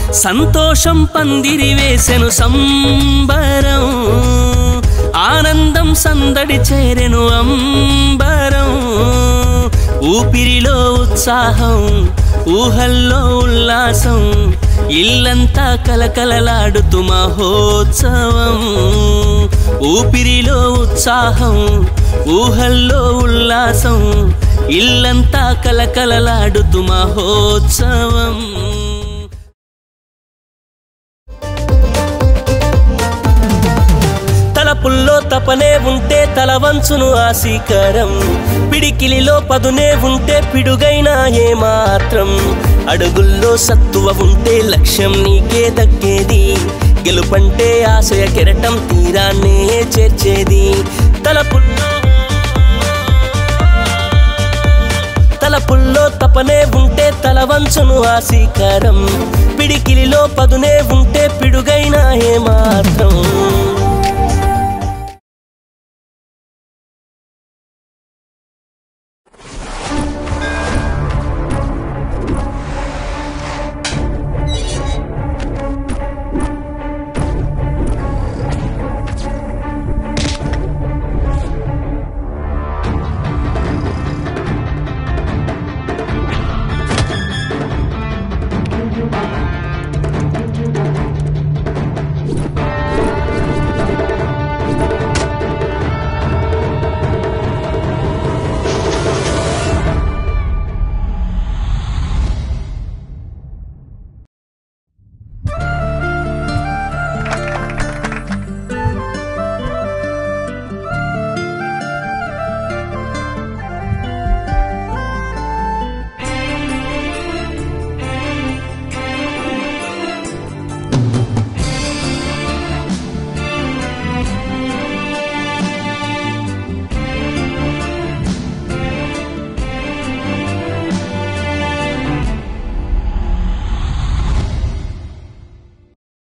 సంతోషం పందిరి వేసెను సంబరం ఆనందం సందడి చేరెను అంబరం ఊపిరిలో ఉత్సాహం ఊహల్లో ఉల్లాసం ఇల్లంతా కలకలలాడుతూ మహోత్సవం ఊపిరిలో ఉత్సాహం ఊహల్లో ఉల్లాసం ఇల్లంతా కలకలలాడుతూ మహోత్సవం తలపుల్లో తపనే ఉంటే తల వంచును ఆశీకరం పిడికిలిలో పదునే ఉంటే పిడుగైనా ఏమాత్రం అడుగుల్లో సత్తువ ఉంటే లక్ష్యం నీకే దక్కేది గెలుపంటే ఆశయ కెరటం తీరాన్నే చేర్చేది తలపుల్లో తలపుల్లో తపనే ఉంటే తల వంచును ఆశీకరం పిడికిలిలో పదునే ఉంటే పిడుగైనా ఏమాత్రం